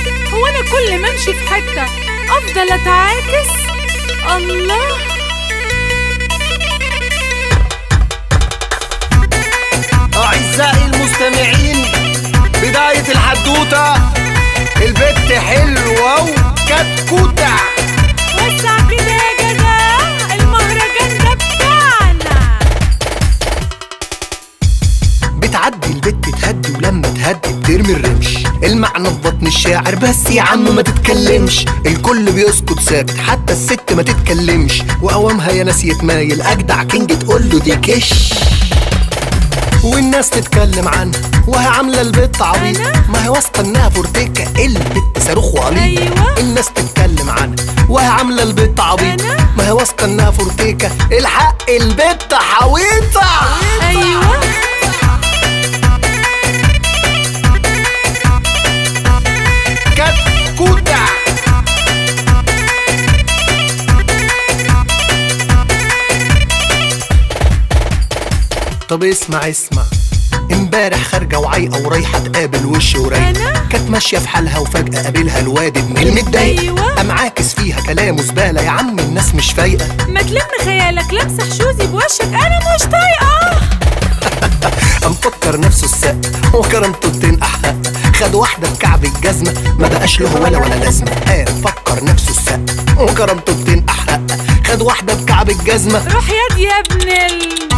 هو انا كل ما امشي في حته افضل اتعاكس الله أعزائي المستمعين بداية الحدوتة البت حلوة وكتكوتة وسع كده يا جدع المهرجان ده بتاعنا بتعدي البت تهدي ولما تهدي بترمي الرمش المعنى في بطن الشاعر بس يا عم ما تتكلمش الكل بيسكت ساكت حتى الست ما تتكلمش وقوامها يا ناس يتمايل اجدع كينج تقول له دي كش والناس تتكلم عنها وهي عامله البت عبيط أنا؟ ما هي واثقه انها فورتيكا البت صاروخ وقليل أيوة. الناس تتكلم عنها وهي عامله البت عبيط أنا؟ ما هي واثقه انها فورتيكا الحق البت حويطه ايوه كتكوتة طب اسمع اسمع امبارح خارجه وعايقه ورايحه تقابل وش ورايقه أنا؟ كانت ماشيه في حالها وفجاه قابلها الواد ابن المتضايق أيوة. قام عاكس فيها كلامه زباله يا عم الناس مش فايقه ما تلم خيالك لمسح شوزي بوشك انا مش طايقه قام فكر نفسه السق وكرامته تنقح حق خد واحده بكعب الجزمه ما بقاش له ولا ولا لازمه قام فكر نفسه السق وكرامته تنقح حق خد واحده بكعب الجزمه روح ياد يا ابن ال